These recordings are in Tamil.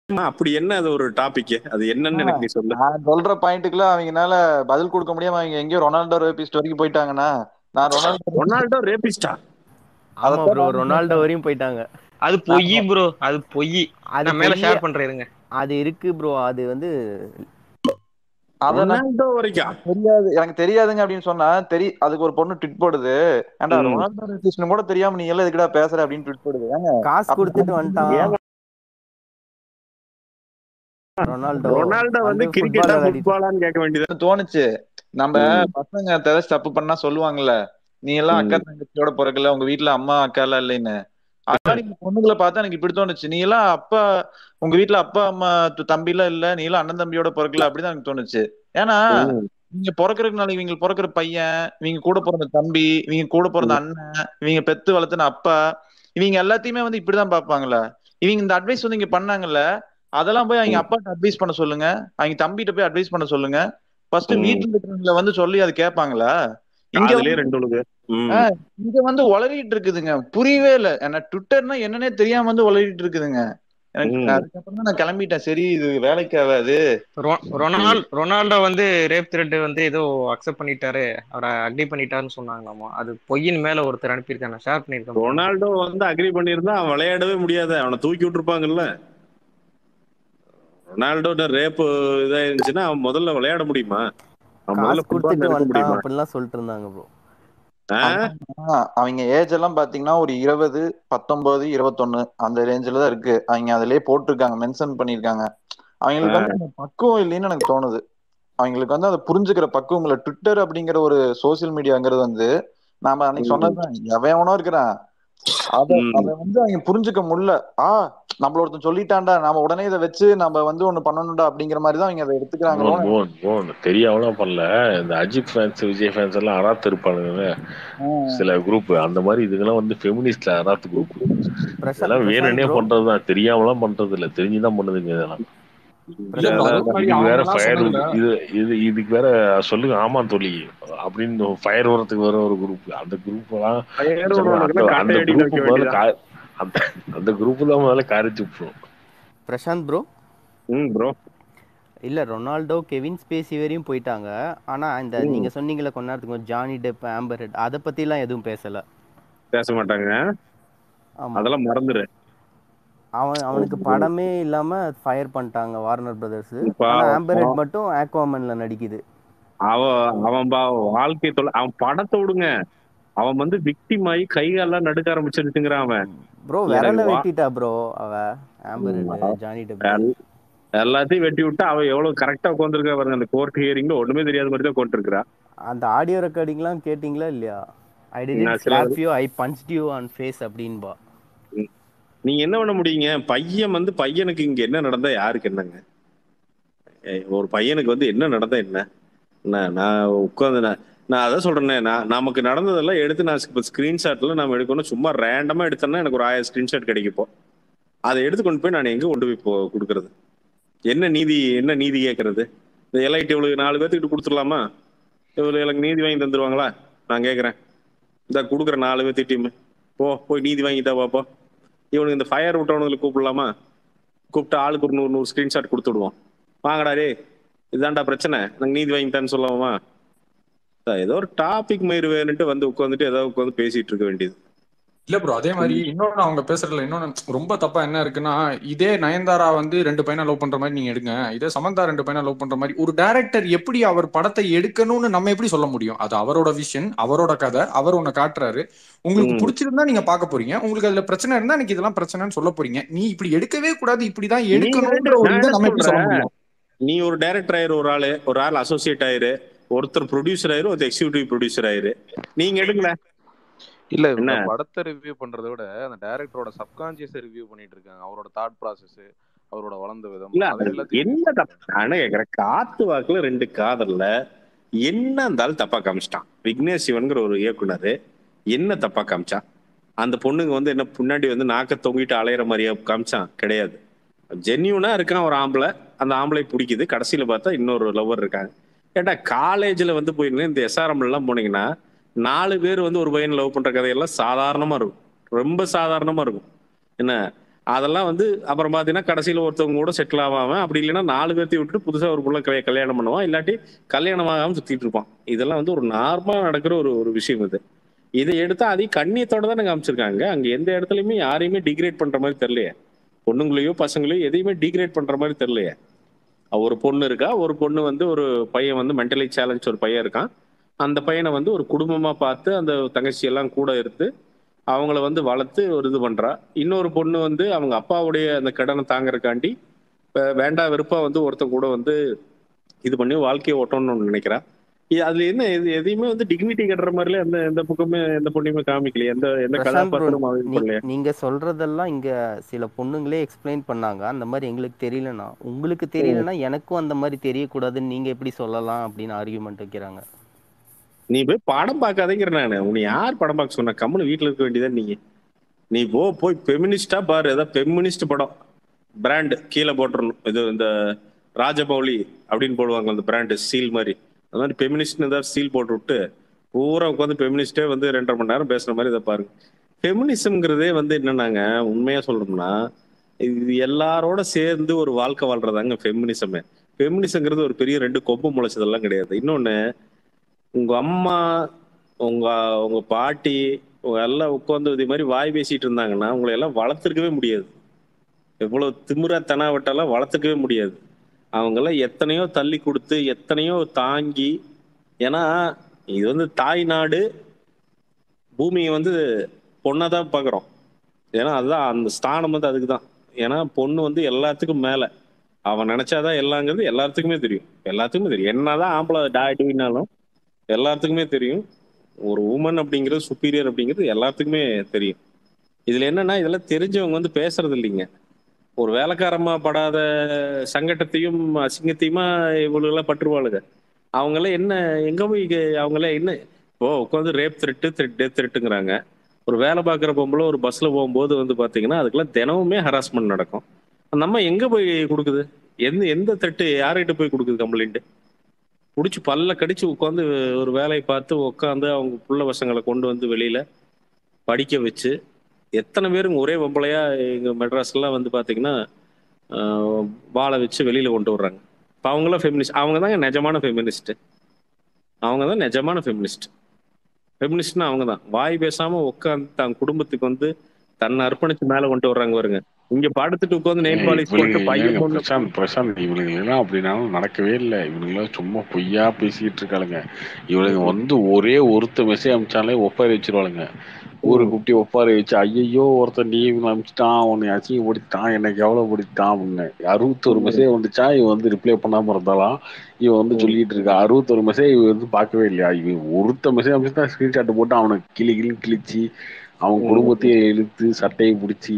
அப்படி என்ன அது ஒரு டாபிக் அது என்னன்னு எனக்கு நீ சொல்லு நான் சொல்ற பாயிண்ட்டுக்குள்ள அவங்கனால பதில் கொடுக்க முடியாம அவங்க எங்கேயோ ரொனால்டோ ரேபிஸ்ட் வரைக்கும் போயிட்டாங்கன்னா நான் ரொனால்டோ ரொனால்டோ ரேபிஸ்டா ஆமா அதைத்தான் ப்ரோ நானும் ரொனால்டோ வரையும் போயிட்டாங்க அது பொய் ப்ரோ அது பொய் அது நான் மேல பொய்யே. ஷேர் பண்றேன் இருங்க அது இருக்கு ப்ரோ அது வந்து அதை நான் ரொனால்டோ வரைக்கும் தெரியாது எனக்கு தெரியாதுங்க அப்படின்னு சொன்னா தெரி அதுக்கு ஒரு பொண்ணு ட்விட் போடுது ஏன்டா ம். ரொனால்டோ ரேபிஸ்ட்னு கூட தெரியாம நீ எல்லாம் எதுக்குடா பேசுற அப்படின்னு ட்விட் போடுது ஏங்க காசு அப்ப கொடுத்துட்டு அதுக்கு வந்துட்டான் ஏன் ரொனால்டோ ரொனால்டோ வந்து வந்து கிரிக்கெட்டா ஃபுட்பால் விளையாடிட்டு ஃபுட்பாலான்னு கேட்க வேண்டியது தோணுச்சு நம்ம ம். பசங்க ஏதாச்சும் தப்பு பண்ணா சொல்லுவாங்கல்ல நீ எல்லாம் ம். அக்கா தங்கச்சியோட பிறக்கல உங்க வீட்ல அம்மா அக்கா எல்லாம் இல்லைன்னு அதனால நீங்க பொண்ணுங்களை பார்த்தா எனக்கு இப்படி தோணுச்சு நீ எல்லாம் அப்பா உங்க வீட்ல அப்பா அம்மா து- தம்பி எல்லாம் இல்ல நீ எல்லாம் அண்ணன் தம்பியோட பிறக்கல அப்படிதான் எனக்கு தோணுச்சு ஏன்னா ம். நீங்க பிறக்கறதுக்கு நாளைக்கு இவங்க பிறக்கிற பையன் இவங்க கூட பிறந்த தம்பி இவங்க கூட பிறந்த அண்ணன் இவங்க பெத்து வளர்த்துன அப்பா இவங்க எல்லாத்தையுமே வந்து இப்படிதான் பாப்பாங்களா இவங்க இந்த அட்வைஸ் வந்து இங்க பண்ணாங்கல்ல அதெல்லாம் போய் அவங்க அப்பாட்ட அட்வைஸ் பண்ண சொல்லுங்க அவங்க தம்பிட்ட போய் அட்வைஸ் பண்ண சொல்லுங்க ஃபர்ஸ்ட் ம். வீட்டுல இருக்கிறவங்கள வந்து சொல்லி அது கேட்பாங்களா இங்க அதுலயே ரெண்டு உழுகு ம். ஆ, இங்க வந்து உளறிட்டு இருக்குதுங்க புரியவே இல்ல ஏன்னா ட்விட்டர்னா என்னன்னே தெரியாம வந்து உளறிட்டு இருக்குதுங்க எனக்கு ம். அதுக்கப்புறம் தான் நான் கிளம்பிட்டேன் சரி இது வேலைக்கு ஆகாது ரொ- ரொனால் ரொனால்டோ வந்து ரேப் த்ரெட் வந்து ஏதோ அக்செப்ட் பண்ணிட்டாரு அவரை அக்ரி பண்ணிட்டாருன்னு சொன்னாங்களாமா அது பொய்யின் மேல ஒருத்தர் அனுப்பியிருக்காங்க ஷேர் பண்ணியிருக்கேன் ரொனால்டோ வந்து அக்ரி பண்ணியிருந்தா அவன் விளையாடவே முடியாது அவனை தூக்கி விட்டுருப்பாங்கல்ல ரொனால்டோ ரேப்பு இதா இருந்துச்சுன்னா அவன் முதல்ல விளையாட முடியுமா அவன் முதல்ல காசு கொடுத்துட்டு ஃபுட்பால் இருக்க வந்துட்டான் முடியுமா அப்படிலாம் சொல்லிட்டு இருந்தாங்க ப்ரோ ஆ? ஆனா, அவங்க ஏஜ் எல்லாம் பாத்தீங்கன்னா ஒரு இருபது பத்தொன்பது இருபத்தொன்னு அந்த ரேஞ்சில தான் இருக்கு அவங்க அதுலயே போட்டிருக்காங்க மென்ஷன் பண்ணிருக்காங்க அவங்களுக்கு வந்து அந்த பக்குவம் இல்லைன்னு எனக்கு தோணுது அவங்களுக்கு வந்து அதை புரிஞ்சுக்கிற பக்குவம் இல்ல ட்விட்டர் அப்படிங்கிற ஒரு சோசியல் மீடியாங்கிறது வந்து நாம அன்னைக்கு சொன்னதுதான் எவன் எவனோ இருக்கிறான் அத ம். அத வந்து அவங்க புரிஞ்சுக்க முடியல ஆ நம்மள ஒருத்தன் சொல்லிட்டான்டா நாம உடனே இதை வச்சு நம்ம வந்து ஒண்ணு பண்ணணும்டா அப்படிங்கிற மாதிரி தான் அவங்க அதை எடுத்துக்கிறாங்களோ போன் போன் போன் தெரியாமலாம் பண்ணல இந்த அஜித் ஃபேன்ஸ் விஜய் ஃபேன்ஸ் எல்லாம் அராத்து இருப்பானுங்க சில குரூப் அந்த மாதிரி இதுக்கெல்லாம் வந்து ஃபெமினிஸ்ட்ல அராத்து குரூப் பிரசாந்த் இதெல்லாம் வேணும்னே பிரசாந்த் ப்ரோ பண்றதுதான் தெரியாமலாம் பண்றது இல்ல தெரிஞ்சுதான் பண்ணுதுங்க இதெல்லாம் இல்ல bro, அதான், அதுக்கு அதான். முன்னாடி இதுக்கு வேற அவங்கெல்லாம் ஃபயர் சொன்னதுல இது இது இதுக்கு வேற சொல்லுங்க ஆமா தோழி அப்படின்னு ஃபயர் வரதுக்கு வேற ஒரு குரூப் அந்த குரூப் எல்லாம் ஃபயர் சொல்லுங்க, அந்த விடுறவனுக்குலாம் அந்த கட்டை அடியில் குரூப் வைக்க முதல்ல வேண்டியதா கா- அந்த அந்த குரூப் தான் முதல்ல காரிச்சு விட்டுரும் பிரசாந்த் ப்ரோ ம் ப்ரோ இல்ல ரொனால்டோ கெவின் ஸ்பேசி வரையும் போயிட்டாங்க ஆனா இந்த ம். நீங்க சொன்னீங்கல்ல கொஞ்ச நேரத்துக்கு முன்னாடி, ஜானி டெப் ஆம்பர் ஹெட் அதை பத்திலாம் எதுவும் பேசல பேச மாட்டாங்க ஆமா அதெல்லாம் மறந்துரு அவன் அவனுக்கு படமே இல்லாம ஃபயர் பண்ணிட்டாங்க வார்னர் பிரதர்ஸ் இப்ப ஆனா ஆம்பர் ஹெட் அவன் மட்டும் ஆக்வாமன்ல நடிக்குது அவன் அவன் பா- வாழ்க்கை தொலை அவன் படத்தை விடுங்க அவன் வந்து விக்டிம் ஆகி கை கால்லாம் நடுக்க ஆரம்பிச்சிருச்சுங்கிறான் அவன் ப்ரோ எனக்கு விரல வா- வெட்டிட்டா ப்ரோ அவ ஆம்பர் ம், ஹெட் ஜானி டெப் எல்- எல்லாத்தையும் வெட்டி விட்டு அவன் எவ்வளவு கரெக்டா உட்காந்துருக்கா பாருங்க அந்த கோர்ட் ஹியரிங்ல ஒண்ணுமே தெரியாத மாதிரி தான் உட்காந்துருக்கா அந்த ஆடியோ ரெக்கார்டிங்லாம் கேட்டிங்களா இல்லையா ஐ நான் டிடன்ட் சில slap you I punched you on face அப்படின்பா நீங்க என்ன பண்ண முடியுங்க பையன் வந்து பையனுக்கு இங்க என்ன நடந்தா யாருக்கு என்னங்க ஏய், ஒரு பையனுக்கு வந்து என்ன நடந்தா என்ன என்ன நான் உட்காந்து நான் நான் அதான் சொல்றேனே நான் நமக்கு நடந்ததெல்லாம் எடுத்து நான் இப்போ ஸ்கிரீன்ஷாட்ல நம்ம எடுக்கணும் சும்மா ரேண்டமா எடுத்தேன்னா எனக்கு ஒரு ஆயிரம் ஸ்கிரீன்ஷாட் கிடைக்கும் இப்போ அதை எடுத்து கொண்டு போய் நான் எங்க கொண்டு போய் இப்போ கொடுக்கறது என்ன நீதி என்ன நீதி கேட்கறது இந்த எல்ஐடி இவளுக்கு நாலு பேர்த்துக்கிட்ட கொடுத்துடலாமா இவளுக்கு எனக்கு நீதி வாங்கி தந்துருவாங்களா நான் கேட்குறேன் இந்த கொடுக்குற நாலு பேர்த்து டீம் போ போய் நீதி வாங்கிட்டா பாப்போம் இவனுக்கு இந்த ஃபயர் விட்டவனுங்களுக்கு கூப்பிடலாமா கூப்பிட்டு ஆளுக்கு ஒரு நூறு நூறு ஸ்கிரீன்ஷாட் கொடுத்து விடுவோம் வாங்கடா டே இதான்டா பிரச்சனை எனக்கு நீதி வாங்கிட்டான்னு சொல்லலாமா அதான் ஏதோ ஒரு டாபிக் மயிறு வேணுன்ட்டு வந்து உட்காந்துட்டு ஏதாவது உட்காந்து பேசிட்டு இருக்க வேண்டியது இல்ல ப்ரோ அதே மாதிரி இன்னொன்னு அவங்க பேசுறதுல இன்னொன்னு ரொம்ப தப்பா என்ன இருக்குன்னா இதே நயன்தாரா வந்து ரெண்டு பையனை லவ் பண்ற மாதிரி நீங்க எடுங்க இதே சமந்தா ரெண்டு பையனை லவ் பண்ற மாதிரி ஒரு டைரக்டர் எப்படி அவர் படத்தை எடுக்கணும்னு நம்ம எப்படி சொல்ல முடியும் அது அவரோட விஷன் அவரோட கதை அவர் ஒண்ணு காட்டுறாரு உங்களுக்கு ம். பிடிச்சிருந்தா நீங்க பார்க்க போறீங்க உங்களுக்கு அதுல பிரச்சனை இருந்தா எனக்கு இதெல்லாம் பிரச்சனைன்னு சொல்ல போறீங்க நீ இப்படி எடுக்கவே கூடாது இப்படிதான் நீங்க எடுக்கணும்ன்ற ரெண்டு- ஒரு நான் இதை என்ன நம்ம எப்படி சொல்ல சொல்றேன்? முடியும் நீ ஒரு டைரக்டர் ஆயிரு ஒரு ஆளு ஒரு ஆள் அசோசியேட் ஆயிரு ஒருத்தர் ப்ரொடியூசர் ஆயிரு ஒரு எக்ஸிக்யூட்டிவ் ப்ரொடியூசர் ஆயிரு நீங்க எடுக்கல இல்ல என்ன? இவங்க படத்தை ரிவ்யூ பண்றதை விட அந்த டைரக்டரோட சப்கான்சியஸ் ரிவ்யூ பண்ணிட்டு இருக்காங்க அவரோட தாட் ப்ராசஸ் அவரோட வளர்ந்த விதம் இல்ல அது அது எல்லாத்தையும் என்ன தப்பு நான் என்ன கேக்குறேன் காத்து வாக்குல ரெண்டு காதல்ல என்ன இருந்தாலும் தப்பா காமிச்சிட்டான் விக்னேஷ் சிவன்கிற ஒரு இயக்குனர் என்ன தப்பா காமிச்சான் அந்த பொண்ணுங்க வந்து என்ன பின்னாடி வந்து நாக்க தொங்கிட்டு அலையிற மாதிரியா காமிச்சான் கிடையாது ஜென்யூனா இருக்கான் ஒரு ஆம்பளை அந்த ஆம்பளை பிடிக்குது கடைசியில பார்த்தா இன்னொரு லவ்வர் இருக்காங்க ஏட்டா காலேஜ்ல வந்து போயிருந்தேன் இந்த எஸ்ஆர்எம் எல்லாம் போனீங்கன்னா நாலு பேர் வந்து ஒரு பையன் லவ் பண்ற கதையெல்லாம் சாதாரணமா இருக்கும் ரொம்ப சாதாரணமா இருக்கும் என்ன அதெல்லாம் வந்து அப்புறம் பார்த்தீங்கன்னா கடைசியில் ஒருத்தவங்க கூட செட்டில் ஆகாம அப்படி இல்லைன்னா நாலு பேர்த்தையும் விட்டுட்டு புதுசாக ஒரு புள்ள கல்யா- கல்யாணம் பண்ணுவான் இல்லாட்டி கல்யாணம் ஆகாம சுத்திட்டு இருப்பான் இதெல்லாம் வந்து ஒரு நார்மலாக நடக்கிற ஒரு ஒரு விஷயம் இது இதை எடுத்தா அதையும் கண்ணியத்தோட தானே காமிச்சிருக்காங்க அங்க எந்த இடத்துலயுமே யாரையுமே டிகிரேட் பண்ற மாதிரி தெரியலையே பொண்ணுங்களையோ பசங்களையோ எதையுமே டிகிரேட் பண்ற மாதிரி தெரியலையே ஒரு பொண்ணு இருக்கா ஒரு பொண்ணு வந்து ஒரு பையன் வந்து மென்டலி சேலஞ்ச் ஒரு பையன் இருக்கான் அந்த பையனை வந்து ஒரு குடும்பமா பார்த்து அந்த தங்கச்சி எல்லாம் கூட இருந்து அவங்கள வந்து வளர்த்து ஒரு இது பண்றா இன்னொரு பொண்ணு வந்து அவங்க அப்பாவுடைய அந்த கடனை தாங்கறதுக்காண்டி வே- வேண்டா வெறுப்பா வந்து ஒருத்தன் கூட வந்து இது பண்ணி வாழ்க்கையை ஓட்டணும்னு நினைக்கிறா இது அதுல என்ன இது எதையுமே வந்து டிக்னிட்டி கட்டுற மாதிரில எந்த எந்த பக்கமே எந்த பொண்ணுமே காமிக்கலையே எந்த எந்த பிரசாந்த் ப்ரோ கதாபாத்திரம் இது நீ பண்ணலையே நீங்க சொல்றதெல்லாம் இங்க சில பொண்ணுங்களே எக்ஸ்பிளைன் பண்ணாங்க அந்த மாதிரி எங்களுக்கு தெரியலனா உங்களுக்கு தெரியலனா எனக்கும் அந்த மாதிரி தெரியக்கூடாதுன்னு நீங்க எப்படி சொல்லலாம் அப்படின்னு ஆர்கியூமெண்ட் வைக்கிறாங்க நீ போய் படம் பார்க்காதேங்கிற நானு உன்னை யார் படம் பார்க்க சொன்ன கம்முனு வீட்டுல இருக்க வேண்டியதான் நீங்க நீ போ போய் பெமினிஸ்டா பாரு ஏதாவது பெமினிஸ்ட் படம் பிராண்ட் கீழே போட்டுறணும் இது இந்த ராஜமௌலி அப்படின்னு போடுவாங்க அந்த பிராண்டு சீல் மாதிரி அந்த மாதிரி பெமினிஸ்ட்னு ஏதாவது சீல் போட்டு விட்டு பூரா உட்காந்து பெமினிஸ்டே வந்து ரெண்டரை மணி நேரம் பேசுற மாதிரி இதை பாருங்க ஃபெமினிசம்ங்கிறதே வந்து என்னன்னாங்க உண்மையா சொல்லணும்னா இது எல்லாரோட சேர்ந்து ஒரு வாழ்க்கை வாழ்றதாங்க ஃபெமினிசமே ஃபெமினிசம்ங்கிறது ஒரு பெரிய ரெண்டு கொம்பு முளைச்சதெல்லாம் கிடையாது இன்னொன்னு உங்க அம்மா உங்க உங்க பாட்டி உங்க எல்லாம் உட்காந்து இதே மாதிரி வாய் பேசிட்டு இருந்தாங்கன்னா உங்களை எல்லாம் வளர்த்துருக்கவே முடியாது எவ்வளவு திமிரா தெனாவட்டெல்லாம் வளர்த்துக்கவே முடியாது அவங்கெல்லாம் எத்தனையோ தள்ளி கொடுத்து எத்தனையோ தாங்கி ஏன்னா இது வந்து தாய் நாடு பூமியை வந்து பொண்ணா தான் பார்க்குறோம் ஏன்னா அதுதான் அந்த ஸ்தானம் வந்து அதுக்கு தான் ஏன்னா பொண்ணு வந்து எல்லாத்துக்கும் மேல அவன் நினைச்சாதான் எல்லாங்கிறது எல்லாத்துக்குமே தெரியும் எல்லாத்துக்குமே தெரியும் என்னதான் ஆம்பளை டாடினாலும் எல்லாத்துக்குமே தெரியும் ஒரு உமன் அப்படிங்கிறது சுப்பீரியர் அப்படிங்கிறது எல்லாத்துக்குமே தெரியும் இதுல என்னன்னா இதெல்லாம் தெரிஞ்சவங்க வந்து பேசுறது இல்லைங்க ஒரு வேலைக்காரமா படாத சங்கட்டத்தையும் அசிங்கத்தையுமா இவங்களெல்லாம் பற்றுவாளுங்க அவங்கெல்லாம் என்ன எங்க போய் அவங்கெல்லாம் என்ன இப்போ உட்காந்து ரேப் த்ரெட்டு டெத் த்ரெட்டுங்கிறாங்க ஒரு வேலை பார்க்குற பொம்பளை ஒரு பஸ்ல போகும்போது வந்து பாத்தீங்கன்னா அதுக்கெல்லாம் தினமுமே ஹராஸ்மெண்ட் நடக்கும் அந்த அம்மா எங்க போய் கொடுக்குது எந்த எந்த த்ரெட்டு யார்கிட்ட போய் கொடுக்குது கம்ப்ளைண்ட் பிடிச்சி பல்ல கடிச்சு உட்காந்து ஒரு வேலையை பார்த்து உட்காந்து அவங்க புள்ள பசங்களை கொண்டு வந்து வெளியில படிக்க வச்சு எத்தனை பேருங்க ஒரே பொம்பளையா எங்க மெட்ராஸ்லாம் வந்து பாத்தீங்கன்னா ஆஹ், வாழ வச்சு வெளியில கொண்டு வர்றாங்க இப்போ அவங்களாம் ஃபெமினிஸ்ட் அவங்க தாங்க நிஜமான ஃபெமினிஸ்ட் அவங்க தான் நிஜமான ஃபெமினிஸ்ட் ஃபெமினிஸ்ட்னா அவங்க தான் வாய் பேசாம உட்காந்து தன் குடும்பத்துக்கு வந்து தன்னை அர்ப்பணிச்சு மேல கொண்டு வர்றாங்க பாருங்க இங்க படுத்துட்டு உட்காந்து நெயில் பாலிஷ் போட்டு இவனுங்க பையன் ஏங்க பொண்ணு பிரசாந்த் பிரசாந்த் இவனுங்க எல்லாம் அப்படின்னாலும் நடக்கவே இல்லை இவனுங்களாம் சும்மா பொய்யா பேசிக்கிட்டு இருக்காளுங்க இவனுங்க வந்து ஒரே ஒருத்த மெசேஜ் அமிச்சாலே ஒப்பாரி வச்சிருவாளுங்க ஊரை கூப்பிட்டு ஒப்பாரி வச்சு ஐயையோ ஒருத்தன் நீ அமிச்சிட்டான் உன்னை அசிங்கப்படுத்திட்டான் என்னை கேவலப்படுத்திட்டான் அப்படின்னு அறுபத்தொரு மெசேஜ் வந்துச்சா இவன் வந்து ரிப்ளை பண்ணாம இருந்தாலாம் இவன் வந்து சொல்லிட்டு இருக்கா அறுபத்தொரு மெசேஜ் இவன் வந்து பார்க்கவே இல்லையா இவன் ஒருத்த மெசேஜ் அமிச்சு தான் ஸ்கிரீன்ஷாட் போட்டு அவனை கிளி கிளி கிழிச்சு அவன் குடும்பத்தையே இழுத்து சட்டையை பிடிச்சி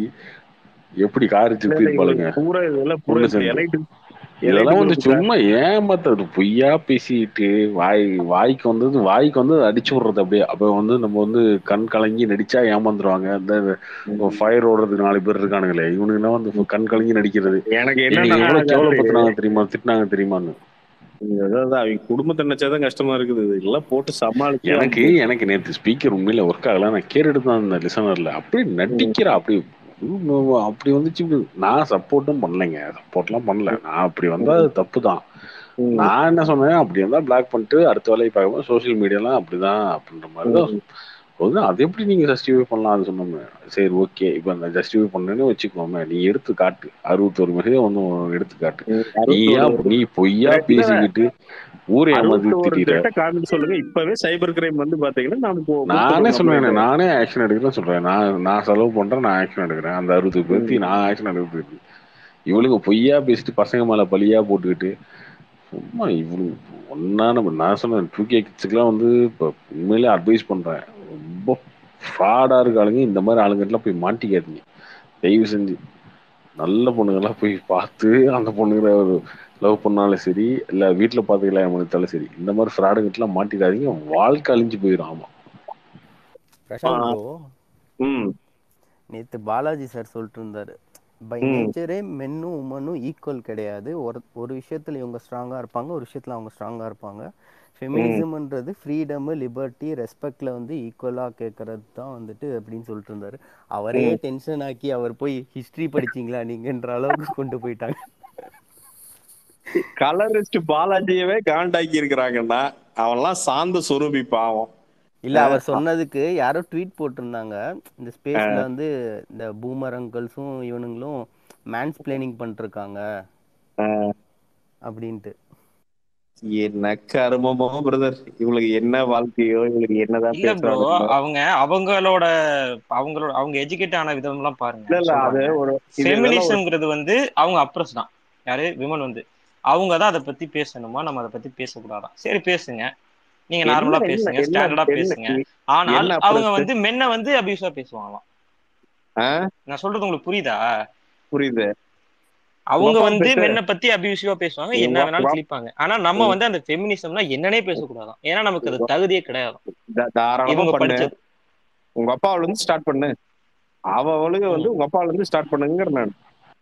எப்படி காரி துப்பி இருப்பாளுங்க பூரா இதெல்லாம் பூரா ஒண்ணு இந்த சேர்ந்து எலைட்டு இதெல்லாம் வந்து எலைட்டு சும்மா ஏமாத்துறது பொய்யா பேசிட்டு வாய் வாய்க்கு வந்தது வாய்க்கு வந்து அடிச்சு விடுறது அப்படியே அப்ப வந்து நம்ம வந்து கண் கலங்கி நடிச்சா ஏமாந்துருவாங்க இந்த ஃபயர் ஓடுறதுக்கு நாலு பேர் இருக்கானுங்களே இவனுங்கெல்லாம் வந்து கண் கலங்கி நடிக்கிறது எனக்கு இன்னைக்கு என்னன்னா எவ்வளவு கேவலப்படுத்தினாங்க தெரியுமா திட்டினாங்க தெரியுமான்னு அதாவது அவங்க குடும்பத்தை நினைச்சாதான் கஷ்டமா இருக்குது இதெல்லாம் போட்டு சமாளிச்சு எனக்கு எனக்கு நேத்து ஸ்பீக்கர் உண்மையில ஒர்க் ஆகல நான் கேட்டுட்டு தான் இருந்தேன் லிசனர்ல அப்படி நடிக்கிறா அப்படி உம் அப்படி வந்துச்சு நான் சப்போர்ட்டும் பண்ணலைங்க சப்போர்ட்லாம் பண்ணல நான் அப்படி வந்தா அது தப்பு தான் ம். நான் என்ன சொன்னேன் அப்படி இருந்தா பிளாக் பண்ணிட்டு அடுத்த வேலையை பார்க்கும்போது சோஷியல் மீடியாலாம் அப்படிதான் அப்படின்ற மாதிரி தான் வந்து அது எப்படி நீங்க ஜஸ்டிஃபை பண்ணலாம் அது சொன்னோமே சரி ஓகே இப்போ அந்த ஜஸ்டிஃபை பண்ணேன்னு வச்சுக்கோமே நீ எடுத்து காட்டு அறுபத்தொரு மெசேஜ் வந்து எடுத்து காட்டு நீ ஏன் நீ பொய்யா பேசிக்கிட்டு ஊரே ஏமாத்தி அறுபத்தோரு திட்டிற டேட்டா காமிட்டு சொல்லுங்க இப்பவே சைபர் கிரைம் வந்து பாத்தீங்கன்னா நாம போ- நானே கொடுத்துருவோம் சொல்லுவேன் நம்மளே. நானே ஆக்ஷன் எடுக்கிறேன் சொல்றேன் நான் நான் செலவு பண்றேன் நான் ஆக்ஷன் எடுக்கிறேன் அந்த அறுபது பேர்த்தி நான் ஆக்ஷன் எடுக்கிறது இவளுங்க பொய்யா பேசிட்டு பசங்க மேல பழியா போட்டுக்கிட்டு சும்மா இவளுங்க ஒன்னா நம்ம நான் சொன்னேன் டூ கே கிட்ஸுக்குலாம் வந்து இப்போ உண்மையிலே அட்வைஸ் பண்றேன் ரொம்ப ஃப்ராடா இருக்க ஆளுங்க இந்த மாதிரி ஆளுங்கெல்லாம் போய் மாட்டிக்காதீங்க தயவு செஞ்சு நல்ல பொண்ணுங்கெல்லாம் போய் பார்த்து அந்த பொண்ணுங்களை ஒரு லவ் பண்ணாலும் சரி இல்ல வீட்டுல பார்த்து கல்யாணம் பண்ணிட்டாலும் சரி இந்த மாதிரி ஃப்ராடுங்கிட்டலாம் மாட்டிக்காதீங்க வாழ்க்கை அழிஞ்சு போயிடும் ஆமா பிரசாந்த் ஆ. ப்ரோ ம் நேத்து பாலாஜி சார் சொல்லிட்டு இருந்தாரு பை ம் நேச்சரே மென்னும் உமனும் ஈக்குவல் கிடையாது ஒரு ஒரு விஷயத்துல இவங்க ஸ்ட்ராங்கா இருப்பாங்க ஒரு விஷயத்துல அவங்க ஸ்ட்ராங்கா இருப்பாங்க ம் ஃபெமினிசம்ன்றது ஃப்ரீடம் லிபர்ட்டி ரெஸ்பெக்ட்ல வந்து ஈக்குவலா கேட்கறது தான் வந்துட்டு அப்படின்னு சொல்லிட்டு இருந்தாரு அவரே ம் டென்ஷன் ஆக்கி அவர் போய் ஹிஸ்டரி படிச்சீங்களா நீங்கன்ற அளவுக்கு கொண்டு போயிட்டாங்க கலரிஸ்ட் பாலாஜியவே காண்டாக்கி இருக்கிறாங்கன்னா அவன்லாம் சாந்த சொரூபி பாவம் இல்ல அஹ் அவர் சொன்னதுக்கு யாரோ ட்வீட் போட்டிருந்தாங்க இந்த ஸ்பேஸ்ல வந்து இந்த பூமர் அங்கிள்ஸும் இவனுங்களும் மேன்ஸ் பிளேனிங் பண்ணிருக்காங்க அஹ் அப்படின்ட்டு என்ன கருமமோ பிரதர் இவளுக்கு என்ன வாழ்க்கையோ இவளுக்கு என்னதான் இல்ல ப்ரோ பேசுறாங்க அவங்க அவங்களோட அவங்களோட அவங்க எஜுகேட் ஆன விதம்லாம் பாருங்க இல்ல இல்ல அது சொல்றாங்க ஒரு இது இதெல்லாம் ஒரு ஃபெமினிசம்ங்கிறது வந்து அவங்க அப்ரஸ் தான் யாரு விமன் வந்து அவங்க தான் அதை பத்தி பேசணுமா நம்ம அதை பத்தி பேசக்கூடாதா சரி பேசுங்க நீங்க என்ன நார்மலா என்ன பேசுங்க என்ன ஸ்டாண்டர்டா என்ன பேசுங்க இ- ஆனால் என்ன அவங்க அப்ரஸ் வந்து மென்ன வந்து அபியூஸா பேசுவாங்களாம் நான் சொல்றது உங்களுக்கு புரியுதா புரியுது உங்க அவங்க அப்பா வந்து பெட்டு மென்ன பத்தி அபியூசிவா பேசுவாங்க உங்க என்ன உங்க வேணாலும் அப்- கிளிப்பாங்க ஆனா நம்ம வந்து அந்த ஃபெமினிசம்னா என்னன்னே பேசக்கூடாதான் ஏன்னா நமக்கு அது உங்க- தகுதியே கிடையாது தா- தாராளமா இவங்க பண்ணு படிச்சது உங்க அப்பாவுல இருந்து ஸ்டார்ட் பண்ணு அவ அவளுக்கு வந்து ம் உங்க அப்பாவுல இருந்து ஸ்டார்ட் பண்ணுங்கிற நான்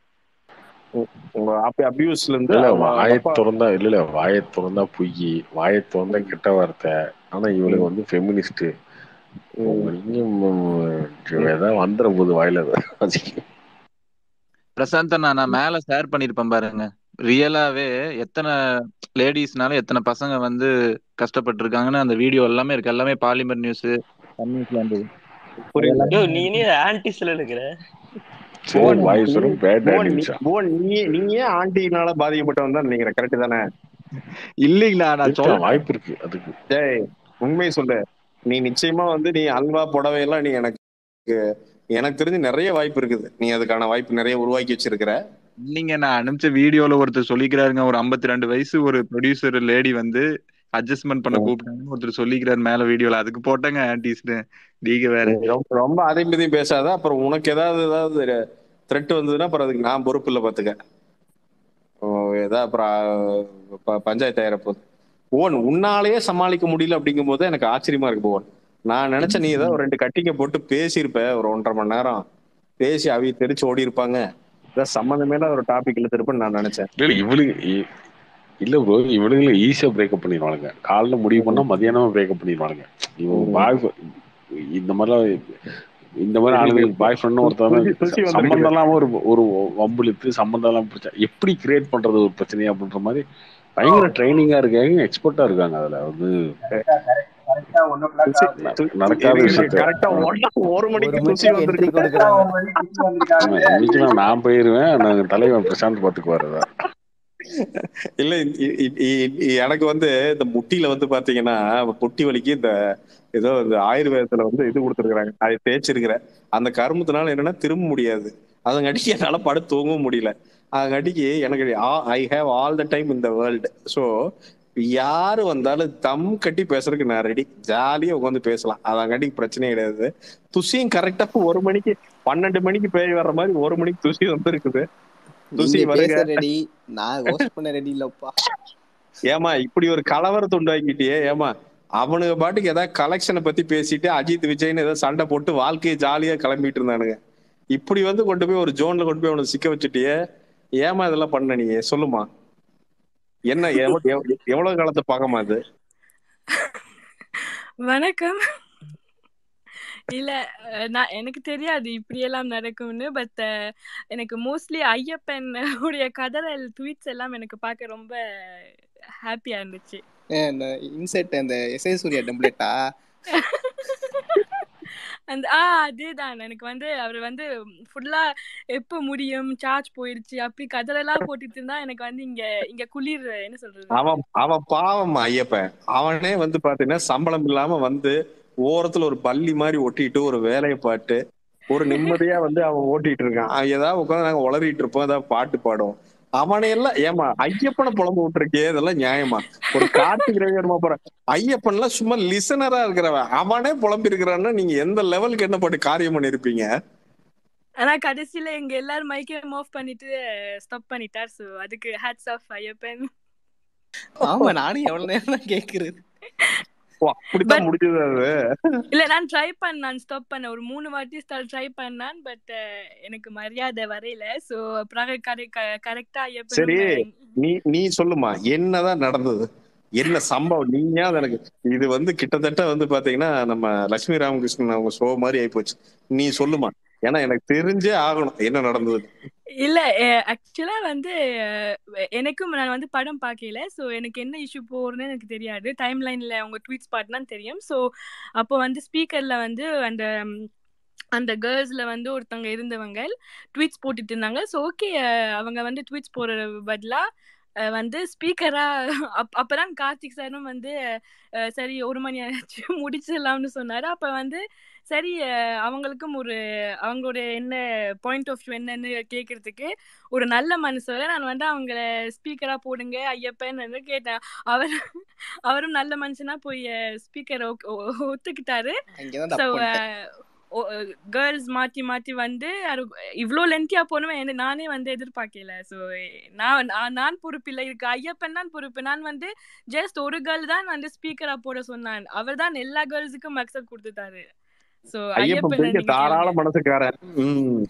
உ- உங்க அப்ப அபியூஸ்ல இருந்து இல்ல அவங்க அவங்க வாயை அப்பா திறந்தா இல்ல இல்ல வாயை திறந்தா பொய் வாயை திறந்தா ம், கெட்ட வார்த்தை ஆனா இவளுக்கு ம், வந்து ஃபெமினிஸ்ட் ம், உங்களுக்கு ம். ஏதாவது வந்துட போகுது வாயில அது. பிரசாந்த் அண்ணா நான் மேல ஷேர் பண்ணிருப்பேன் பாருங்க ரியலாவே எத்தனை லேடிஸ்னால எத்தனை பசங்க வந்து கஷ்டப்பட்டு இருக்காங்கன்னு அந்த வீடியோ எல்லாமே இருக்கு எல்லாமே பாலிமர் நியூஸ் நியூஸ்ல இருந்தது அது புரியுது எல்லாமே யோ நீ நீ ஆன்டிஸ்ல இருக்கிற சரி புவன் வாய் நீ சொல்லும் பேட் புவன் நீ நிமிஷம் புவன் நீ நீயே ஆண்டினால பாதிக்கப்பட்டவன் தான் நினைக்கிறேன் கரெக்ட் தானே இல்லைங்களா நான் இருக்கலாம் சொல்றேன் வாய்ப்பு இருக்கு அதுக்கு டேய் உண்மையை சொல்லு நீ நிச்சயமா வந்து நீ அல்வா புடவை எல்லாம் நீ எனக்கு எனக்கு தெரிஞ்சு நிறைய வாய்ப்பு இருக்குது நீ அதுக்கான வாய்ப்பு நிறைய உருவாக்கி வச்சிருக்கிற இல்லைங்க நான் அனுப்பிச்ச வீடியோல ஒருத்தர் சொல்லிக்கிறாருங்க ஒரு 52 ரெண்டு வயசு ஒரு ப்ரொடியூசர் லேடி வந்து அட்ஜஸ்ட்மெண்ட் பண்ண ம். கூப்பிட்டாங்கன்னு ஒருத்தர் சொல்லிக்கிறாரு மேல வீடியோல அதுக்கு போட்டேங்க ஆன்டிஸ்னு நீங்க வேற நீ ரொம்ப ரொம்ப அதையும் இதையும் பேசாத அப்புறம் உனக்கு ஏதாவது ஏதாவது த்ரெட் வந்ததுன்னா அப்புறம் அதுக்கு நான் பொறுப்பு இல்லை பாத்துக்க ஓ, ஏதாவது அப்புறம் ப- பஞ்சாயத்து ஆயிரப்போகுது ஓன் உன்னாலேயே சமாளிக்க முடியல அப்படிங்கும் போது எனக்கு ஆச்சரியமா இருக்கு போவன் நான் நினைச்சேன் நீ ஏதாவது ஒரு ரெண்டு கட்டிங்க போட்டு பேசியிருப்ப ஒரு ஒன்றரை மணி நேரம் பேசி அவி தெரிச்சு ஓடி இருப்பாங்க ஏதாவது சம்மந்தமேல ஒரு டாபிக் இழுத்திருப்பேன்னு நான் நினைச்சேன் இல்ல இல்ல இவளுக்கு இ- இல்ல ப்ரோ இவனுங்களை ஈஸியா பிரேக்கப் பண்ணிடுவானுங்க காலைல முடிவு பண்ணா மதியானமா பிரேக்கப் பண்ணிடுவானுங்க இவன் ம். பாய் இந்த மாதிரிலாம் இந்த மாதிரி இது- ஆளுங்க இது- பாய் ஃப்ரெண்ட் துசி ஒருத்தவங்க துசி சம்மந்தம் வந்திருக்குது இல்லாம ஒரு ஒரு வம்பிழுத்து சம்மந்தம் இல்லாம பிரச்சனை எப்படி கிரியேட் பண்றது ஒரு பிரச்சனையா அப்படின்ற மாதிரி பயங்கர ட்ரைனிங்கா இருக்காங்க எக்ஸ்பர்ட்டா இருக்காங்க அதுல வந்து கரெக்டா ஒன் ஓ கிளாக் துசி ஆகுது து- நடக்காத இதுக்கு விஷயத்த கரெக்டா ஆ. ஒன்னா ஒரு ஒரு மணிக்கு துசி மணிக்கு என்ட்ரி வந்திருக்கு கரெக்டா கொடுக்குறாங்க ஒன் மணிக்கு திரும்பி வந்திருக்காங்க ஆமா, இன்னைக்கெல்லாம் நான் போயிருவேன் நாங்க தலைவன் பிரசாந்த் பாத்துக்குவாரு அதை. இல்ல இ- இ- இ- இ- எனக்கு வந்து இந்த முட்டியில வந்து பாத்தீங்கன்னா முட்டி வலிக்கு இந்த ஏதோ இந்த ஆயுர்வேதத்துல வந்து இது கொடுத்துருக்காங்க அதை தேய்ச்சிருக்கிறேன் அந்த கருமத்தினால என்னன்னா திரும்ப முடியாது அதங்காட்டிக்கு என்னால படுத்து தூங்கவும் முடியல அதங்காட்டிக்கு எனக்கு I have all the time இந்த வேர்ல்டு ஸோ யாரு வந்தாலும் தம் கட்டி பேசுறதுக்கு நான் ரெடி ஜாலியா உட்காந்து பேசலாம் அதங்காட்டிக்கு பிரச்சனையே கிடையாது துசியும் கரெக்டா ஒரு மணிக்கு பன்னெண்டு மணிக்கு பேய் வர்ற மாதிரி ஒரு மணிக்கு துசி வந்து இருக்குது துசி நீங்க வருக பேச ரெடி நான் ஹோஸ்ட் பண்ண ரெடி இல்லப்பா ஏமா இப்படி ஒரு கலவரத்தை உண்டாக்கிட்டியே ஏமா அவனுங்க பாட்டுக்கு ஏதாவது கலெக்ஷனை பத்தி பேசிட்டு அஜித் விஜய்னு ஏதோ சண்டை போட்டு வாழ்க்கையை ஜாலியா கிளம்பிட்டு இருந்தானுங்க இப்படி வந்து கொண்டு போய் ஒரு ஜோன்ல கொண்டு போய் அவனை சிக்க வச்சுட்டியே ஏமா இதெல்லாம் பண்ண நீ சொல்லுமா என்ன எவ்வ- எவ்வ- எவ்வளவு காலத்து பகமா இது வணக்கம் இல்ல அஹ், நான் எனக்கு தெரியாது இப்படியெல்லாம் நடக்கும்னு பட் எனக்கு மோஸ்ட்லி ஐயப்பன் உடைய கதறல் ட்வீட்ஸ் எல்லாம் எனக்கு பார்க்க ரொம்ப ஹாப்பியா இருந்துச்சு ஏன் இந்த இன்செட் அந்த எஸ்ஐ சூர்யா டெம்ப்ளேட்டா அந்த ஆ அதேதான் எனக்கு வந்து அவர் வந்து ஃபுல்லா எப்போ முடியும் சார்ஜ் போயிடுச்சு அப்படி கதறெல்லாம் போட்டுட்டு இருந்தா எனக்கு வந்து இங்க இங்க குளிர் என்ன சொல்றது அவன் அவன் பாவம் ஐயப்பன் அவனே வந்து பாத்தீங்கன்னா சம்பளம் இல்லாம வந்து ஓரத்துல ஒரு பள்ளி மாதிரி ஒட்டிட்டு ஒரு வேலையை பாட்டு ஒரு நிம்மதியா வந்து அவன் ஓட்டிட்டு இருக்கான் அவன் ஏதாவது உட்காந்து நாங்க உளறிட்டு இருப்போம் ஏதாவது பாட்டு பாடுவோம் அவனை எல்லாம் ஏமா ஐயப்பனை புலம்பு விட்டுருக்கே இதெல்லாம் நியாயமா ஒரு கார்த்திக் ரவிவர்மா போற ஐயப்பன்லாம் சும்மா லிசனரா இருக்கிறவன் அவனே புலம்பி இருக்கிறான்னா நீங்க எந்த லெவலுக்கு என்ன பாட்டு காரியம் பண்ணிருப்பீங்க ஆனா கடைசியில எங்க எல்லாரும் மைக்கையும் ஆஃப் பண்ணிட்டு ஸ்டாப் பண்ணிட்டார் சோ அதுக்கு ஹேட்ஸ் ஆஃப் ஐயப்பன் ஆமா நானும் எவ்வளவு நேரம் தான் கேக்குறது ஓ அப்படித்தான் பட் முடிஞ்சது அது இல்ல நான் ட்ரை பண்ணேன் ஸ்டாப் பண்ணேன் ஒரு மூணு வாட்டி ட்ரை பண்ணேன் பட் எனக்கு மரியாதை வரையில சோ அப்புறம் கரெக்டா சரி ஐயப்பனும் நீ நீ சொல்லுமா என்னதான் நடந்தது என்ன சம்பவம் நீங்க எனக்கு இது வந்து கிட்டத்தட்ட வந்து பாத்தீங்கன்னா நம்ம லட்சுமி ராமகிருஷ்ணன் அவங்க ஷோ மாதிரி ஆயிப்போச்சு நீ சொல்லுமா ஏன்னா எனக்கு தெரிஞ்சே ஆகணும் என்ன நடந்தது இல்ல ஆக்சுவலா வந்து அஹ், எனக்கும் நான் வந்து படம் பார்க்கல ஸோ எனக்கு என்ன இஷ்யூ போறதுன்னு எனக்கு தெரியாது டைம் லைன்ல அவங்க ட்வீட்ஸ் பார்த்தா தெரியும் ஸோ அப்போ வந்து ஸ்பீக்கர்ல வந்து அந்த ம், அந்த கேர்ள்ஸ்ல வந்து ஒருத்தவங்க இருந்தவங்க ட்வீட்ஸ் போட்டுட்டு இருந்தாங்க ஸோ ஓகே அவங்க வந்து ட்வீட்ஸ் போடுற பதிலா அஹ், வந்து ஸ்பீக்கரா அப் அப்பதான் கார்த்திக் சாரும் வந்து அஹ், சரி ஒரு மணி ஆச்சு முடிச்சிடலாம்னு சொன்னாரு அப்ப வந்து சரி அஹ், அவங்களுக்கும் ஒரு அவங்களோட என்ன பாயிண்ட் ஆஃப் வியூ என்னன்னு கேட்கறதுக்கு ஒரு நல்ல மனசோட நான் வந்து அவங்கள ஸ்பீக்கரா போடுங்க ஐயப்பன் வந்து கேட்டேன் அவர் அவரும் நல்ல மனுஷனா போய் ஸ்பீக்கரை ஒத்துக்கிட்டாரு அங்கதான் ஸோ தப்பு பண்ணிட்டேன் கேர்ள்ஸ் மாத்தி மாத்தி வந்து அது இவ்வளோ லென்த்தியா போனவன் என்ன நானே வந்து எதிர்பார்க்கல ஸோ நான் நான் நான் பொறுப்பு இல்லை இருக்கு ஐயப்பன் தான் பொறுப்பு நான் வந்து ஜஸ்ட் ஒரு கேர்ள் தான் வந்து ஸ்பீக்கரா போட சொன்னான் அவர் தான் எல்லா கேர்ள்ஸுக்கும் அக்செப்ட் கொடுத்துட்டாரு ஸோ ஐயப்பன் ஐயப்பன் பெரிய நீங்க தாராள கேளுங்க மனசுக்காரன் உம்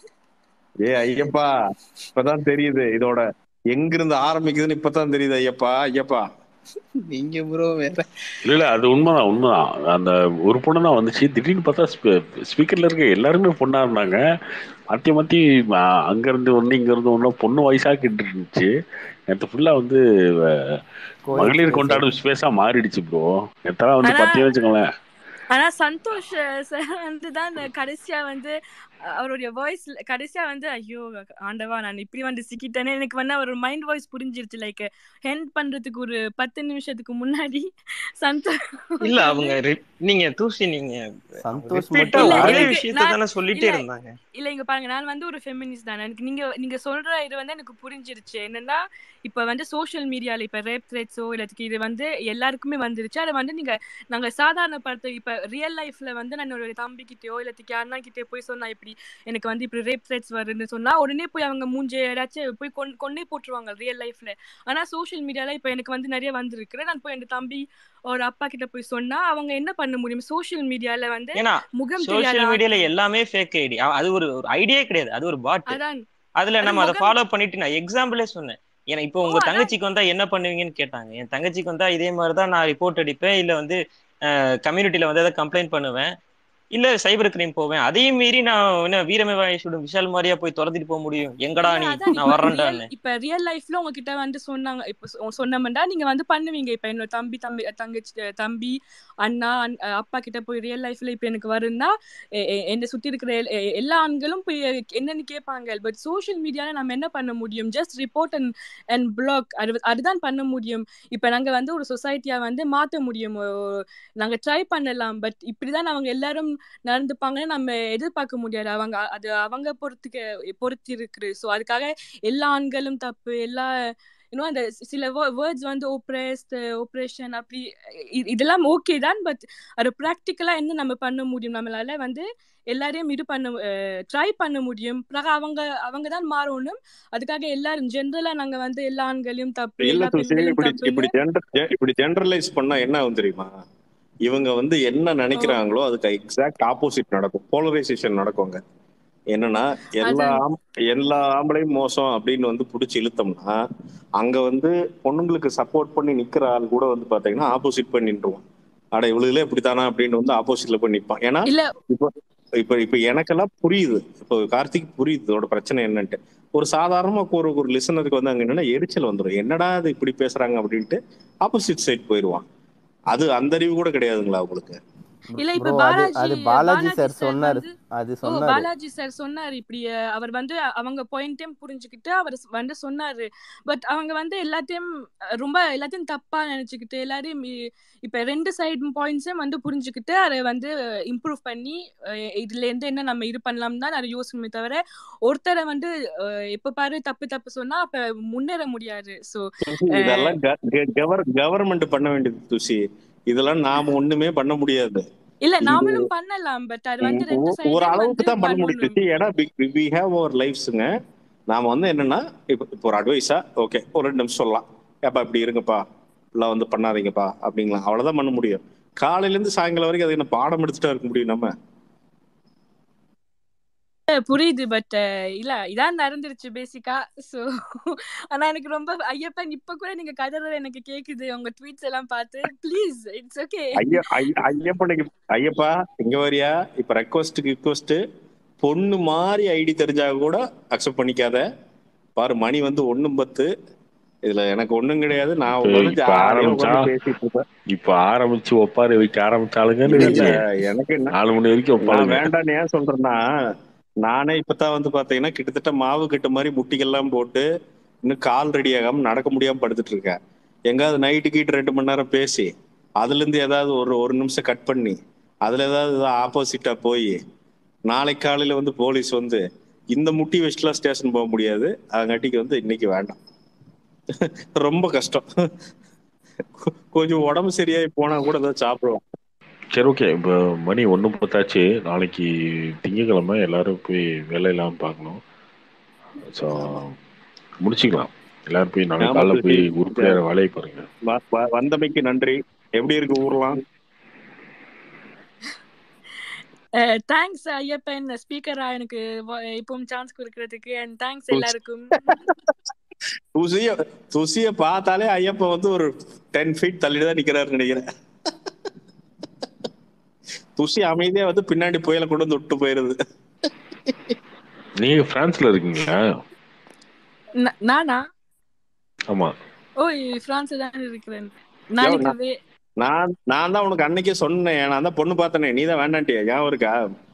ஏ ஐயப்பா இப்பதான் தெரியுது இதோட எங்கிருந்து ஆரம்பிக்குதுன்னு இப்பதான் தெரியுது ஐயப்பா ஐயப்பா நீங்க ப்ரோ வேற இல்ல இல்ல அது உண்மைதான் உண்மைதான் அந்த ஒரு பொண்ணு தான் வந்துச்சு திடீர்னு பார்த்தா ஸ்பீக்கர்ல இருக்க எல்லாருமே பொண்ணா இருந்தாங்க மாத்தி மாத்தி ஆ, அங்க இருந்து ஒண்ணு இங்க இருந்து ஒண்ணு பொண்ணு வயசா கேட்டு இருந்துச்சு நேற்று ஃபுல்லா வந்து அஹ், கோயில் மகளிர் ஸ்பேஸ் கொண்டாடும் ஸ்பேஸா மாறிடுச்சு ப்ரோ நேத்தெல்லாம் வந்து ஆனா பாத்தீங்கன்னு வச்சுக்கோங்களேன் ஆனா சந்தோஷ் சார் வந்து தான் கடைசியா வந்து அஹ், அவருடைய வாய்ஸ் கடைசியா வந்து ஐயோ ஆண்டவா நான் இப்படி வந்து சிக்கிட்டேனே எனக்கு வந்து அவர் மைண்ட் வாய்ஸ் புரிஞ்சிருச்சு லைக் ஹெண்ட் பண்றதுக்கு ஒரு பத்து நிமிஷத்துக்கு முன்னாடி சந்தோஷ் இல்ல அவங்க re- நீங்க தூசி நீங்க சந்தோஷ் ரிப்பீட்டா மட்டும் இல்ல ஒரே எனக்கு விஷயத்த நான் தானே சொல்லிட்டே இல்ல இருந்தாங்க இல்ல இங்க பாருங்க நான் வந்து ஒரு ஃபெமினிஸ்ட் தானே எனக்கு நீங்க நீங்க சொல்ற இது வந்து எனக்கு புரிஞ்சிருச்சு என்னன்னா இப்ப வந்து சோஷியல் மீடியால இப்ப ரேப் த்ரெட்ஸோ இல்லதுக்கு இது வந்து எல்லாருக்குமே வந்துருச்சு அதை வந்து நீங்க நாங்க சாதாரணப்படுத்த இப்ப ரியல் லைஃப்ல வந்து நான் என்னோட தம்பி கிட்டயோ இல்லத்துக்கு அண்ணா கிட்டே போய் சொன்னா இப்படி எனக்கு வந்து இப்படி ரேப் த்ரெட்ஸ் வருதுன்னு சொன்னா உடனே போய் அவங்க மூஞ்ச ஏதாச்சும் போய் கொன் கொன்னே போட்டுருவாங்க ரியல் லைஃப்ல ஆனா சோஷியல் மீடியால இப்ப எனக்கு வந்து நிறைய வந்திருக்கு நான் போய் என் தம்பி ஒரு அப்பா கிட்ட போய் சொன்னா அவங்க என்ன பண்ண முடியும் சோஷியல் மீடியால வந்து ஏன்னா முகம் தெரியாத சோஷியல் மீடியால ஆட்கள் எல்லாமே ஃபேக் ஐடி அது ஒரு ஒரு ஐடியா கிடையாது அது ஒரு பாட் அதான் அதுல அது நம்ம அதை முகம் ஃபாலோ பண்ணிட்டு நான் எக்ஸாம்பிளே சொன்னேன் ஏன்னா இப்போ ஓ உங்க அதான் தங்கச்சிக்கு வந்தா என்ன பண்ணுவீங்கன்னு கேட்டாங்க என் தங்கச்சிக்கு வந்தா இதே மாதிரி தான் நான் ரிப்போர்ட் அடிப்பேன் இல்ல வந்து கம்யூனிட்டியில வந்து ஏதாவது கம்ப்ளைண்ட் பண்ணுவேன் இல்ல சைபர் கிரைம் போவேன் அதையும் மீறி நான் என்ன வீரமேவாயசுடன் விஷால் மாதிரியா போய் துரத்திட்டு போக முடியும் எங்கடா இல்ல நீ அதான் நான் இப்ப ரியல் வர்றேன்டான்னு இப்ப ரியல் லைஃப்ல உங்ககிட்ட வந்து சொன்னாங்க இப்ப சொ- சொன்னோம்னா நீங்க வந்து பண்ணுவீங்க இப்ப என்னோட தம்பி தம்பி தங்கச்சி தம்பி அண்ணா அண்- அப்பா கிட்ட போய் ரியல் லைஃப்ல இப்ப எனக்கு வரும்னா எ- எ- என்னை சுத்தி இருக்கிற எல்- எ- எல்லா ஆண்களும் போய் என்னன்னு கேட்பாங்க பட் சோஷியல் மீடியால நம்ம என்ன பண்ண முடியும் just report and and block அது அதுதான் பண்ண முடியும் இப்ப நாங்க வந்து ஒரு சொசைட்டியா வந்து மாத்த முடியும் ஓ- நாங்க ட்ரை பண்ணலாம் பட் இப்படிதான் அவங்க எல்லாரும் நடந்துப்பாங்கன்னு நம்ம எதிர்பார்க்க முடியாது அவங்க அது அவங்க பொறுத்துக்கு பொறுத்து இருக்கு ஸோ அதுக்காக எல்லா ஆண்களும் தப்பு எல்லா இன்னும் அந்த சி- சில வேர்ட்ஸ் வந்து ஒப்ரெஸ்ட் ஒப்ரேஷன் அப்படி இ- இதெல்லாம் ஓகே தான் பட் அது ப்ராக்டிக்கலா என்ன நம்ம பண்ண முடியும் நம்மளால வந்து எல்லாரையும் இது பண்ண ட்ரை பண்ண முடியும் பிறகு அவங்க அவங்க தான் மாறணும் அதுக்காக எல்லாரும் ஜென்ரலா நாங்க வந்து எல்லா ஆண்களையும் தப்பு இல்ல எல்லா துசி பெண்களையும் இப்படி தப்புன்னு இப்படி ஜென்டர் இப்படி ஜெனரலைஸ் பண்ணா என்ன ஆகும் தெரியுமா இவங்க வந்து என்ன நினைக்கிறாங்களோ அதுக்கு எக்ஸாக்ட் ஆப்போசிட் நடக்கும் போலரைசேஷன் நடக்குங்க என்னன்னா எல்லா அதான் ஆம்- எல்லா ஆம்பளையும் மோசம் அப்படின்னு வந்து புடிச்சு இழுத்தோம்னா அங்க வந்து பொண்ணுங்களுக்கு சப்போர்ட் பண்ணி நிக்கிற ஆள் கூட வந்து பாத்தீங்கன்னா ஆப்போசிட் பண்ணி நின்றுவான் அட இவளுகளே இப்படித்தானா அப்படின்னு வந்து ஆப்போசிட்ல போய் நிப்பான் ஏன்னா இல்ல இப்போ இப்ப இப்ப எனக்கெல்லாம் புரியுது இப்போ கார்த்திக் புரியுது இதோட பிரச்சனை என்னன்ட்டு ஒரு சாதாரணமா ஒரு ஒரு லிசனருக்கு வந்து அங்க என்னன்னா எரிச்சல் வந்துடும் என்னடா இது இப்படி பேசுறாங்க அப்படின்ட்டு ஆப்போசிட் சைட் போயிடுவான் அது அந்த அறிவு கூட கிடையாதுங்களா உங்களுக்கு இல்ல இப்ப ப்ரோ அது பாலாஜி அது பாலாஜி பாலாஜி சார் சார் சொன்னார் வந்து அது ஓ சொன்னாரு பாலாஜி சார் சொன்னாரு இப்படி அஹ், அவர் வந்து அவங்க பாயிண்டையும் புரிஞ்சுக்கிட்டு அவர் ஸ்- வந்து சொன்னாரு பட் அவங்க வந்து எல்லாத்தையும் அஹ், ரொம்ப எல்லாத்தையும் தப்பா நினைச்சுக்கிட்டு எல்லாரையும் இ- இப்ப ரெண்டு சைடு பாயிண்ட்ஸையும் வந்து புரிஞ்சுக்கிட்டு அதை வந்து இம்ப்ரூவ் பண்ணி அஹ், இதுல இருந்து என்ன நம்ம இது பண்ணலாம் தான் அதை யோசணுமே தவிர ஒருத்தரை வந்து அஹ், எப்ப பாரு தப்பு தப்பு சொன்னா அப்ப முன்னேற முடியாது சோ இதெல்லாம் கவர்மெண்ட் பண்ண வேண்டியது துசி இதெல்லாம் நாம ஒண்ணுமே பண்ண முடியாது இல்ல இது நாமளும் பண்ணலாம் பட் அது வந்து ரெண்டு ஒ- ஒரு சைட்லயும் அளவுக்கு வந்து தான் பண்ண முடியும் பண்ணணும் துசி ஏன்னா வி ஹேவ் அவர் லைஃப்ஸுங்க நாம வந்து என்னன்னா இப்போ இப்போ ஒரு அட்வைஸா ஓகே ஒரு ரெண்டு நிமிஷம் சொல்லலாம் ஏப்பா இப்படி இருங்கப்பா இப்படிலாம் வந்து பண்ணாதீங்கப்பா அப்படிங்களா அவ்வளவுதான் பண்ண முடியும் காலையில இருந்து சாயங்காலம் வரைக்கும் அதுக்கு என்ன பாடம் எடுத்துட்டா இருக்க முடியும் நம்ம புரியுது பட் இல்ல இதான் நடந்துருச்சு பேசிக்கா சோ ஆனா எனக்கு ரொம்ப ஐயப்பன் இப்ப கூட நீங்க கதற எனக்கு கேக்குது உங்க ட்வீட்ஸ் எல்லாம் பார்த்து ப்ளீஸ் இட்ஸ் ஓகே ஐயா ஐய- ஐயப்பனுக்கு ஐயப்பா இங்க வரியா இப்ப ரெக்வஸ்ட்டுக்கு ரிக்வஸ்ட் பொண்ணு மாதிரி ஐடி தெரிஞ்சா கூட அக்செப்ட் பண்ணிக்காத பாரு மணி வந்து ஒண்ணும் பத்து இதுல எனக்கு ஒண்ணும் கிடையாது நான் இப்ப உட்காந்து இப்ப ஜாலியா ஆரம்பிச்சா உட்காந்து பேசிட்டு இருப்பேன் இப்ப ஆரம்பிச்சு ஒப்பாரி வைக்க ஆரம்பிச்சாளுங்கன்னு இல்ல இல்ல வைங்க எனக்கு என்ன நாலு மணி வரைக்கும் நான் ஒப்பாளுங்க வேண்டாம்னு ஏன் சொல்றேன்னா நானே இப்பதான் வந்து பாத்தீங்கன்னா கிட்டத்தட்ட மாவு கட்டு மாதிரி முட்டிகள்லாம் போட்டு இன்னும் கால் ரெடி ஆகாம நடக்க முடியாம படுத்துட்டு இருக்கேன் எங்காவது நைட்டு கீட்டு ரெண்டு மணி நேரம் பேசி அதுல இருந்து ஏதாவது ஒரு ஒரு நிமிஷம் கட் பண்ணி அதுல ஏதாவது ஆப்போசிட்டா போய் நாளைக்கு காலையில வந்து போலீஸ் வந்து இந்த முட்டி வச்சுலாம் ஸ்டேஷன் போக முடியாது அதங்காட்டிக்கு வந்து இன்னைக்கு வேண்டாம் ரொம்ப கஷ்டம் கொ- கொஞ்சம் உடம்பு சரியாயி போனா கூட ஏதாவது சாப்பிடுவோம் சரி ஓகே இப்போ மணி ஒன்று பத்தாச்சு நாளைக்கு திங்கக்கிழமை எல்லாரும் போய் வேலை இல்லாமல் பார்க்கணும் ஸோ முடிச்சுக்கலாம் எல்லாரும் போய் நாளைக்கு ஆமா காலைல சுசி போய் உருப்படியாக வேலையை பாருங்க வ- வ- வந்தமைக்கு நன்றி எப்படி இருக்கு ஊர்லாம் தேங்க்ஸ் ஐயப்பன் ஸ்பீக்கரா எனக்கு வ- இப்பவும் சான்ஸ் கொடுக்கறதுக்கு அண்ட் தேங்க்ஸ் எல்லாருக்கும் துசிய துசிய பார்த்தாலே ஐயப்ப வந்து ஒரு டென் ஃபீட் தள்ளிதான் நிக்கிறாருன்னு நினைக்கிறேன் துசி அமைதியா வந்து பின்னாடி புயலை கொண்டு வந்து விட்டு போயிருது நீங்கள் ஃப்ரான்ஸில் இருக்கீங்களா நா- நானா ஆமாம் ஓய் பிரான்ஸ்ல தான் இருக்கிறேன் யோ, நாளைக்கு நான் வே- நான் நான் தான் உனக்கு அன்னைக்கே சொன்னேன் நான் தான் பொண்ணு பார்த்தனே நீ தான் வேண்டான்ட்டியா ஞாபகம் இருக்கா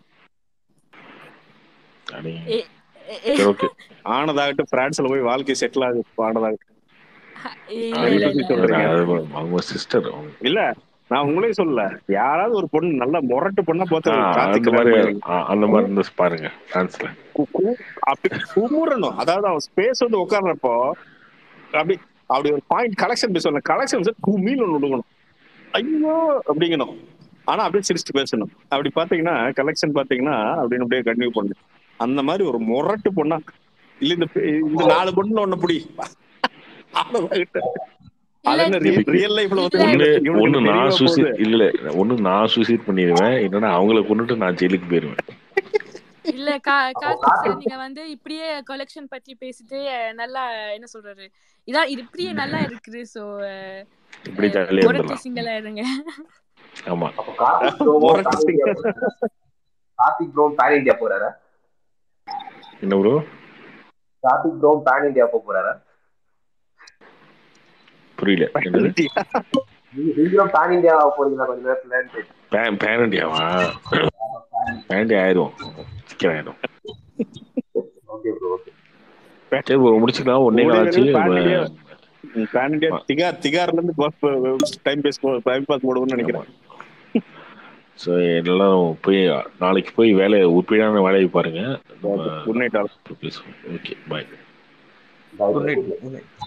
அனி எ- எ- சரி ஓகே ஆனதாகட்டும் பிரான்ஸ்ல போய் வாழ்க்கை செட்டில் ஆகுது ஆனதாகட்டும் இல்ல அதை இல்ல பத்தி இல்ல சொல்றீங்க அவங்க சிஸ்டர் இல்ல நான் உங்களையும் சொல்லல யாராவது ஒரு பொண்ணு நல்ல முரட்டு பொண்ணா பார்த்து ஆ கார்த்திக் அந்த மாதிரி கல்யாணம் பண்ணி ஆ, அந்த மாதிரி இருந்து பாருங்க ஃப்ரான்ஸில் கு- கு- அப்படி குமுறணும் அதாவது அவன் ஸ்பேஸ் வந்து உட்கார்றப்போ அப்படி அப்படி ஒரு பாயிண்ட் கலெக்ஷன் பேசணும் கலெக்ஷன் குமின்னு ஒண்ணு விடுக்கணும் ஐயோ அப்படிங்கணும் ஆனா அப்படியே சிரிச்சுட்டு பேசணும் அப்படி பாத்தீங்கன்னா கலெக்ஷன் பாத்தீங்கன்னா அப்படின்னு அப்படியே கண்டினியூ பண்ணு அந்த மாதிரி ஒரு முரட்டு பொண்ணா இல்ல இந்த இந்த நாலு பொண்ணுல ஒண்ணு புடி அது இல்ல என்ன இதுக்கு ரியல் லைஃப்ல வந்து ஒண்ணு இவனுக்கு இவனுக்கு ஒண்ணு நான் தெரியவா சூசைட் போகுது இல்ல இல்ல ஒண்ணு நான் சூசைட் பண்ணிடுவேன் இல்லைன்னா அவங்கள கொண்டுட்டு நான் ஜெயிலுக்கு போயிருவேன் இல்ல கா கார்த்திக் சார் நீங்க வந்து இப்படியே கலெக்ஷன் பத்தி பேசிட்டு அஹ், நல்லா என்ன சொல்றாரு இதான் இது இப்படியே நல்லா இருக்குது சோ இப்படி ஜாலியா முரட்டு இருந்துடலாம் சிங்களா இருங்க ஆமா அப்போ கார்த்திக் ப்ரோவும் முரட்டு பேன் இந்தியா போறாரா கார்த்திக் ப்ரோவும் பேன் இந்தியா போறாரா என்ன ப்ரோ கார்த்திக் ப்ரோவும் பேன் இந்தியா போக போறாரா புரியல என்னது நீங்க நீங்களும் பேன் இந்தியா போறீங்களா கொஞ்ச நேரத்துல பே- பேரண்டியாவா பேரண்டி ஆயிரும் சீக்கிரம் ஆயிரும் ஓகே ப்ரோ ஓகே சரி ப்ரோ முடிச்சுக்கலாம் ஒன்னே கூடிய காலாச்சு விரைவில் pan India pan India Tihar திகார்ல இருந்து டைம் பேஸ் டைம் பாஸ் போடுவோம்னு நினைக்கிறேன் ஸோ எல்லாரும் போய் நாளைக்கு போய் வேலை உருப்படியான வேலையை பாருங்க good night all okay bye bye good bye night